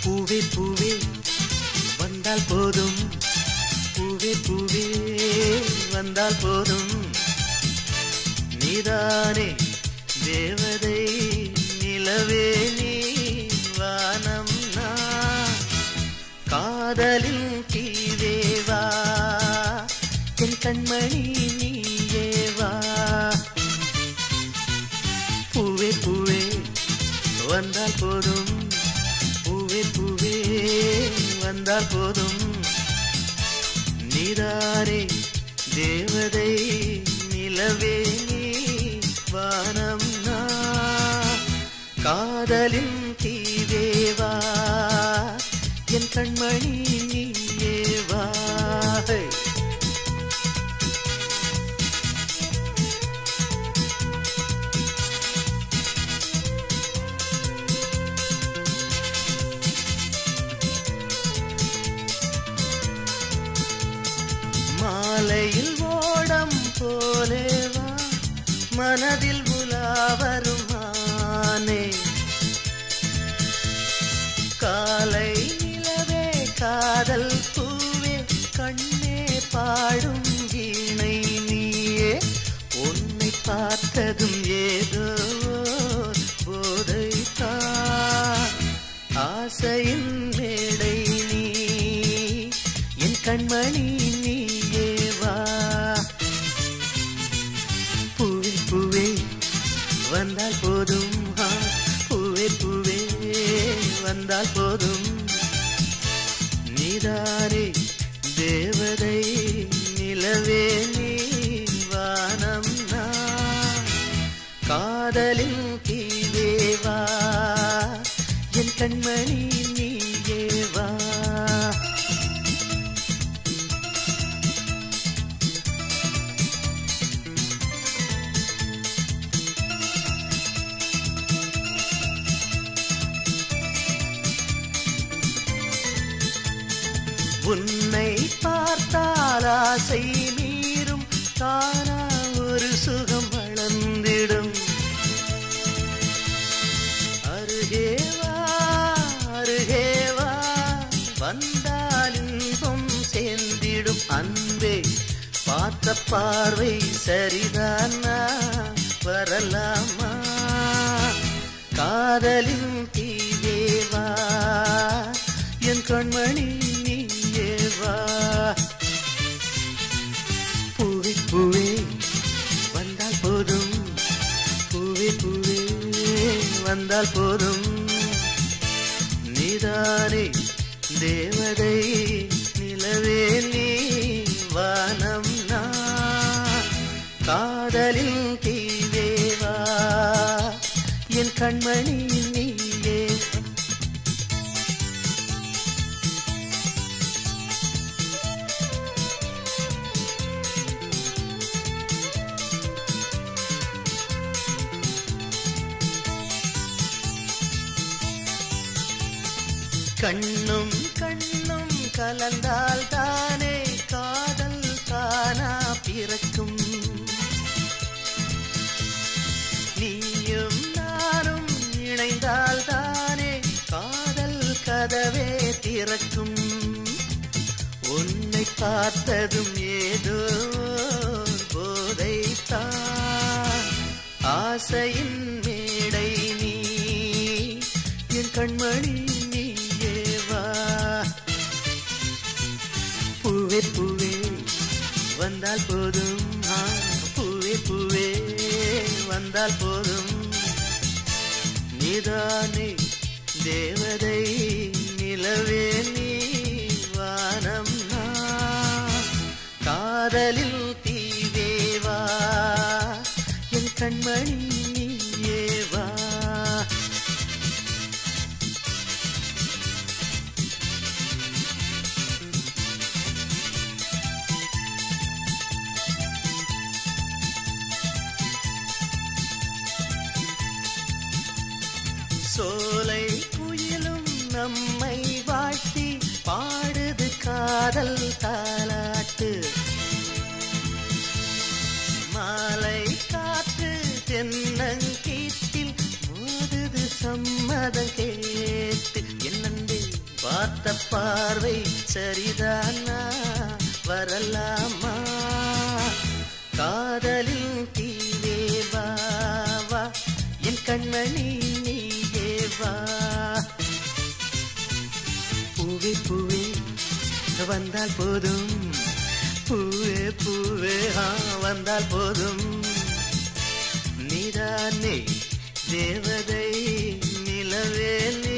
பூவே பூவே வந்தால் போதும் பூவே பூவே வந்தால் போதும் நீதானே தேவதை நிலவே நீ வானம் நான் காதலின் தீவேவா என் கண்மணி நீயே வா பூவே பூவே வந்தால் போதும் பூவே பூவே வந்தால் போதும் நீதானே தேவதை நிலவே நீ வானம் நான் காதலின் தீவேவா என் கண்மணி நீயே வா ஹே. மாலையில் ஓடம் போலேவா மனதில் உலாவருமானே காலை நிலவே காதல் பூவே கண்ணே பாடும் வீணை நீயே உன்னை பார்த்ததும் ஏதோ போதை ஆசையின் மேடை நீ என் கண்மணி நீயே வா பூவே பூவே வந்தால் போதும் ஆ, பூவே பூவே வந்தால் போதும் நீதானே தேவதை நிலவே நீ வானம் நான் காதலின் தீவேவா என் கண்மணி நீயே வா உன்னை பார்த்தால் ஆசை மீறும் தானா ஒரு சுகம் வளர்ந்திடும் அருகேவா அருகேவா வந்தால் இன்பம் சேர்ந்திடும் அன்பே பார்த்த பார்வை சரிதானா வரலாமா காதலின் தீவேவா என் கண்மணி நீயேவா பூவே பூவே வந்தால் போதும் பூவே பூவே வந்தால் போதும் நீதானே தேவதை நிலவே நீ வானம் நான் காதலின் தீவேவா என் கண்மணி நீயே கண்ணும் கண்ணும் கலந்தால் தானே காதல் தானா பிறக்கும் நீயும் நானும் இணைந்தால் தானே காதல் கதவே திறக்கும் உன்னை பார்த்ததும் ஏதோ போதைத்தான் ஆசையின் மேடை நீ என் கண்மணி நீயே வா பூவே பூவே வந்தால் போதும் ஆ, பூவே பூவே வந்தால் போதும் நீதானே தேவதை நிலவே நீ வானம் நான் காதலில் தீவேவா என் கண்மணி நீயே வா சோலை குயிலும் நம்மை வாழ்த்தி பாடுது காதல் தாலாட்டு மாலை காற்று தென்னங்கீட்டில் மோதுது சம்மதம் கேட்டு என்னந்தே பார்த்த பார்வை சரிதானா வரலாமா காதலின் தீவே வா வா என் கண்மணி நீயே வா பூவே பூவே வந்தால் போதும் பூவே பூவே ஆ வந்தால் போதும் நீதானே தேவதை நிலவே நீ